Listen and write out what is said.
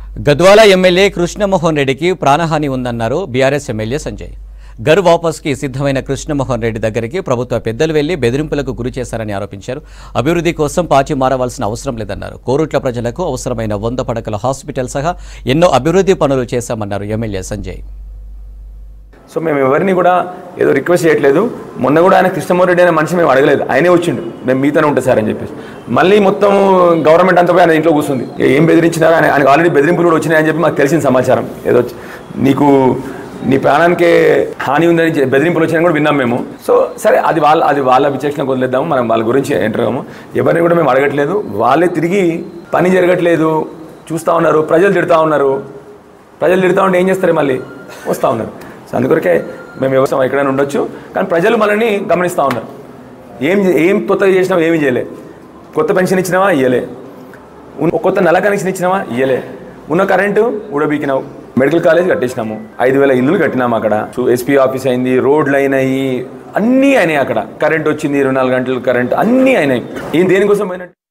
Gadwal MLA Krishnamohan రెడ్డికి ప్రాణహాని ఉందన్నారు బీఆర్ఎస్ ఎమ్మెల్యే సంజయ్ గర్ వాపస్కి సిద్ధమైన కృష్ణమోహన్ రెడ్డి దగ్గరికి ప్రభుత్వ పెద్దలు వెళ్లి బెదిరింపులకు గురి చేశారని ఆరోపించారు అభివృద్ధి కోసం పార్టీ మారవలసిన అవసరం లేదన్నారు కోరుట్ల ప్రజలకు అవసరమైన వంద పడకల హాస్పిటల్ సహా ఎన్నో అభివృద్ధి పనులు చేశామన్నారు ఎమ్మెల్యే సంజయ్ సో మేము ఎవరిని కూడా ఏదో రిక్వెస్ట్ చేయట్లేదు మొన్న కూడా ఆయన కృష్ణమోహన్ రెడ్డి అనే మనిషి మేము అడగలేదు ఆయనే వచ్చిండు మేము మీతోనే ఉంటాం సార్ అని చెప్పేసి మళ్ళీ మొత్తం గవర్నమెంట్ అంతా పోయి ఆయన ఇంట్లో కూర్చుంది ఏం బెదిరించినారు ఆయన ఆయనకు ఆల్రెడీ బెదిరింపులు కూడా వచ్చినాయని చెప్పి మాకు తెలిసిన సమాచారం ఏదో నీకు నీ ప్రాణానికే హాని ఉందని చె- బెదిరింపులు వచ్చినా కూడా విన్నాం మేము సో సరే అది వాళ్ళ అది వాళ్ళ విచక్షణకు వదిలేద్దాము మనం వాళ్ళ గురించి ఎంటర్ కాము ఎవరిని కూడా మేము అడగట్లేదు వాళ్ళే తిరిగి పని జరగట్లేదు చూస్తూ ఉన్నారు ప్రజలు తిడుతూ ఉన్నారు ప్రజలు తిడుతూ ఉంటే ఏం చేస్తారు మళ్ళీ వస్తూ ఉన్నారు సో అందుకొరకే మేము వ్యవసాయం ఎక్కడైనా ఉండొచ్చు కానీ ప్రజలు మనల్ని గమనిస్తూ ఉన్నారు ఏం చే- ఏం కొత్తగా చేసినావు ఏమి చేయలే కొత్త పెన్షన్ ఇచ్చినావా ఇయ్యలే ఉన్న- కొత్త నల్ల కనెక్షన్ ఇచ్చినావా ఇయ్యలే ఉన్న కరెంటు ఉడబీకినావు మెడికల్ కాలేజ్ కట్టించినాము ఐదు వేల ఇల్లులు కట్టినాము అక్కడ సో ఎస్పీ ఆఫీస్ అయింది రోడ్లు అయినాయి అన్నీ అయినాయి అక్కడ కరెంట్ వచ్చింది ఇరవై నాలుగు గంటలు కరెంట్ అన్నీ అయినాయి ఏం దేనికోసం పోయినట్టు